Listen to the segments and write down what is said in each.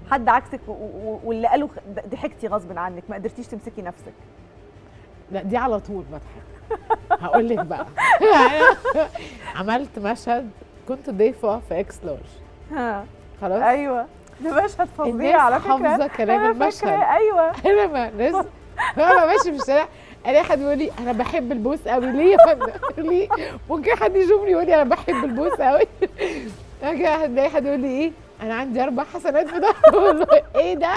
حد عكسك و- و- واللي قاله خ- ضحكتي غصب عنك ما قدرتيش تمسكي نفسك لا دي على طول بضحك هقول لك بقى عملت مشهد كنت ضيفه في اكس لارج ها خلاص ايوه ده مشهد فظيع الناس على فكره حافظه كلام أنا المشهد فاكرة، ايوه انا ما ناس انا ماشي في الشارع الاقي حد يقول لي انا بحب البوس قوي ليه يا فندم ليه ممكن حد يشوفني يقول لي انا بحب البوس قوي اجي الاقي حد يقول لي ايه انا عندي اربع حسنات في ده اقول له ايه ده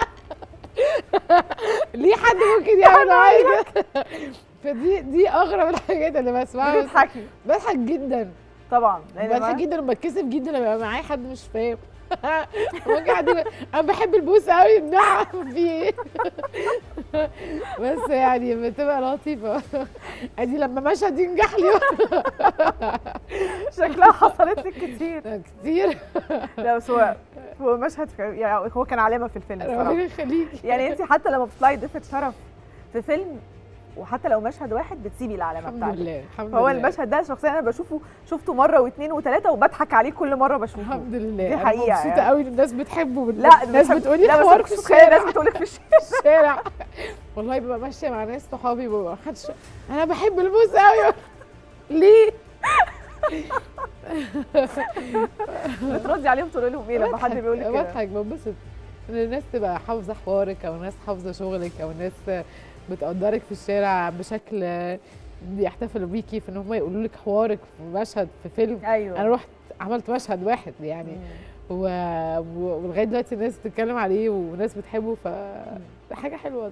ليه حد ممكن يعمل معايا كده فدي دي اغرب الحاجات اللي بسمعها بتضحكي بضحك جدا طبعا لأن بضحك ما- جدا وبتكسف جدا لما يبقى معايا حد مش فاهم ممكن حد يقول انا بحب البوس قوي نعم في ايه بس يعني بتبقى لطيفه ادي لما مشهد ينجح لي شكلها حصلت لك كتير كتير لا بس هو هو مشهد في يعني هو كان علامه في الفيلم ربنا الصراحه يخليكي يعني انت حتى لما بتطلعي ضيفه شرف في فيلم وحتى لو مشهد واحد بتسيبي العلامه الحمد بتاعتك لله الحمد فهو لله المشهد ده شخصيا انا بشوفه شفته مره واثنين وثلاثه وبضحك عليه كل مره بشوفه الحمد لله دي أنا حقيقة مبسوطه يعني. قوي ان الناس بتحبه وبت- لا الناس بتحب- بتقولي لا بس حوار أنا في كنت متخيلة الشارع الناس بتقولك في الشارع الشارع والله ببقى ماشيه مع ناس صحابي ببقى محدش انا بحب البوس قوي ليه؟ بتردي عليهم تقولي لهم ايه لما حد بضحك- بيقول لك كده بضحك بنبسط ان الناس تبقى حافظه حوارك او الناس حافظه شغلك او الناس بتقدرك في الشارع بشكل بيحتفلوا بيكي في ان هم يقولوا لك حوارك في مشهد في فيلم ايوه انا رحت عملت مشهد واحد يعني مم. و... و- ولغايه دلوقتي الناس بتتكلم عليه وناس بتحبه ف حاجه حلوه